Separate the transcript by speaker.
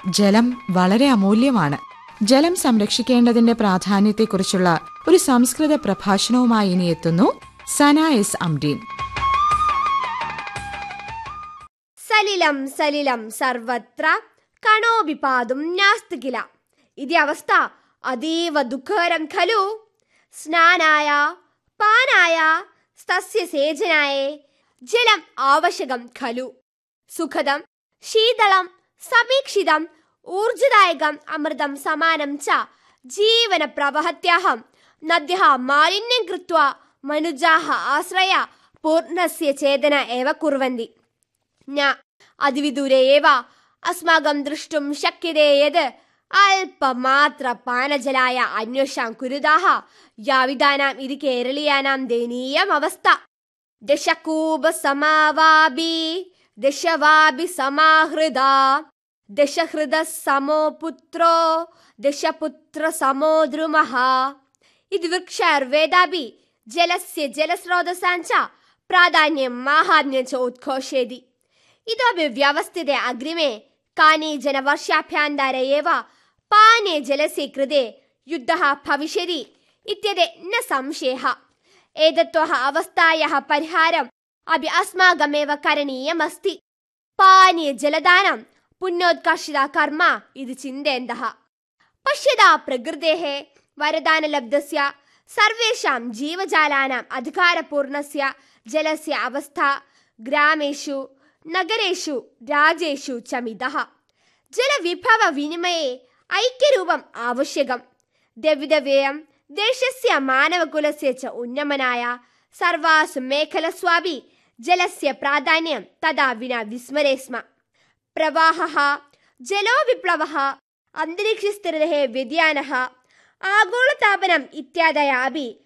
Speaker 1: ജലം വളരെ അമൂല്യമാണ് ജലം സംരക്ഷിക്കേണ്ടതിന്റെ പ്രാധാന്യത്തെക്കുറിച്ചുള്ള ഒരു സംസ്കൃത പ്രഭാഷണവുമായി ഇനി എത്തുന്നു സന എസ് അംഡീൻ
Speaker 2: സലിലം സലിലം സർവത്ര കണോപി പാതും നാസ്തി കില ഇതി അവസ്ഥ അതീവ ദുഃഖകരം ഖലു സ്നാനായ പാനായ സസ്യസേചനായ ജലം ആവശ്യകം ഖലു സുഖദം ശീതളം സമീക്ഷിതം ഊർജദായകം അമൃതം സമാനം ച ജീവന പ്രവഹത്യാഹം നദ്യഃ മാലിന്യം കൃത്വ മനുജാഹ ആശ്രയ പൂർണ്ണസ്യ ചേതന ഏവ കുർവന്തി ന അതിവിദൂരെ ഏവ അസ്മാകം ദൃഷ്ടും ശക്യതേ യത് അല്പമാത്ര പാനജലായ അന്വേഷാം കുരുതാഹ യാവിധാനാം ഇത് കേരളീയാനാം ദയനീയം അവസ്ഥ ദശകൂപ സമാവാബി ദശവാബി സമാഹൃദ ദശഹൃദ സമോ പുത്രോ ദശപുത്ര സമോ ദ്രുമഃ ഇത് വൃക്ഷാർവേദാപി ജലസ്യ ജലസ്രോതസാഞ്ച പ്രാധാന്യം മാഹാത്മ്യം ച ഉദ്ഘോഷേതി ഇതോപി വ്യവസ്ഥിതെ അഗ്രിമേ കാനിചന വർഷാഭ്യന്തര ഏവ പാനീയ ജലസ്യ കൃതെ യുദ്ധः ഭവിഷ്യതി ഇത്യതെ ന സംശയः एतत्त्वः अवस्थायाः परिहारम् अपि अस्माकमेव करणीयमस्ति पानीयजलदानं पुण्योत्कर्षिता कर्म इति चिन्तयन्तः पश्यता प्रकृतेः वरदानलब्धस्य सर्वेषां जीवजालानाम् अधिकारपूर्णस्य जलस्य अवस्था ग्रामेषु नगरेषु राज्येषु च मितः जलविभवविनिमये ऐक्यरूपम् आवश्यकम् द्रविडव्ययं देशस्य मानवकुलस्य च उन्नमनाय सर्वासु मेखलस्वापि जलस्य प्राधान्यं तदा विना विस्मरे स्म प्रवाहः जलो विप्लवः अन्तरिक्षस्थिरतेः व्यതിയാനः आगोलतापनम् इत्यादयः अपि